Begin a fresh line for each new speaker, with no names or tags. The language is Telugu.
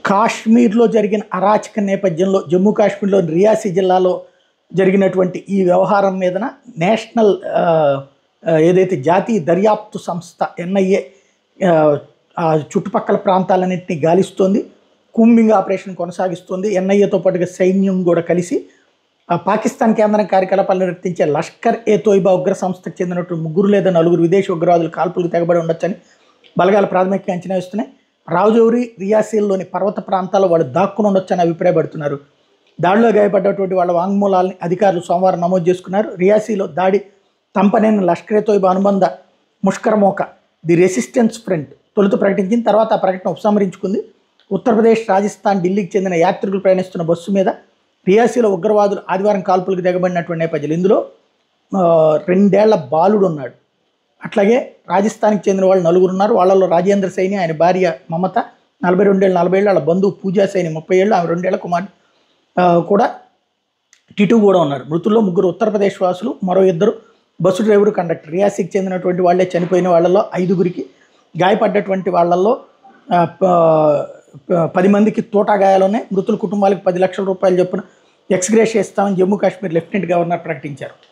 కాశ్మీర్లో జరిగిన అరాచక నేపథ్యంలో జమ్మూ కాశ్మీర్లోని రియాసీ జిల్లాలో జరిగినటువంటి ఈ వ్యవహారం మీదన నేషనల్ ఆ, ఆ, ఏదైతే జాతీయ దర్యాప్తు సంస్థ ఎన్ఐఏ ఆ చుట్టుపక్కల ప్రాంతాలన్నింటినీ గాలిస్తోంది కూంబింగ్ ఆపరేషన్ కొనసాగిస్తోంది ఎన్ఐఏతో పాటుగా సైన్యం కూడా కలిసి ఆ, పాకిస్తాన్ కేంద్రం కార్యకలాపాలు నిర్వర్తించే లష్కర్ ఏ తోయిబా ఉగ్ర సంస్థకు చెందినటువంటి ముగ్గురు లేదా నలుగురు విదేశీ ఉగ్రవాదులు కాల్పులకు తెగబడి ఉండొచ్చని బలగాల ప్రాథమిక అంచనా వేస్తున్నాయి రావుజౌరి రియాసీల్లోని పర్వత ప్రాంతాల్లో వాళ్ళు దాక్కుని ఉండొచ్చని అభిప్రాయపడుతున్నారు దాడిలో గాయపడ్డటువంటి వాళ్ళ వాంగ్మూలాలని అధికారులు సోమవారం నమోదు చేసుకున్నారు రియాసీలో దాడి తంపనేని లష్కర్ ఏ తోయిబా అనుబంధ ముష్కరమోక ది రెసిస్టెన్స్ ఫ్రంట్ తొలుత ప్రకటించిన తర్వాత ఆ ప్రకటన ఉపసంహరించుకుంది ఉత్తరప్రదేశ్ రాజస్థాన్ ఢిల్లీకి చెందిన యాత్రికులు ప్రయాణిస్తున్న బస్సు మీద రియాసీలో ఉగ్రవాదులు ఆదివారం కాల్పులకు దిగబడినటువంటి నేపథ్యంలో ఇందులో ఆ, రెండేళ్ల బాలుడు ఉన్నాడు అట్లాగే రాజస్థాన్కి చెందిన వాళ్ళు నలుగురు ఉన్నారు వాళ్ళలో రాజేంద్ర సైని ఆయన భార్య మమత నలభై రెండేళ్ళు నలభై ఏళ్ళు వాళ్ళ బంధువు పూజా సైని ముప్పై ఏళ్ళు ఆమె రెండేళ్ల కుమార్ ఆ, కూడా టిటు కూడా ఉన్నారు మృతుల్లో ముగ్గురు ఉత్తరప్రదేశ్ వాసులు మరో ఇద్దరు బస్సు డ్రైవరు కండక్టర్ రియాసీకి చెందినటువంటి వాళ్ళే చనిపోయిన వాళ్ళలో ఐదుగురికి గాయపడ్డటువంటి వాళ్ళల్లో ఆ, ప- ప- పది మందికి తోటా గాయాలున్నాయి మృతుల కుటుంబాలకు పది లక్షల రూపాయలు చొప్పున ఎక్స్గ్రేష్ ఇస్తామని జమ్మూ కాశ్మీర్ లెఫ్టినెంట్ గవర్నర్ ప్రకటించారు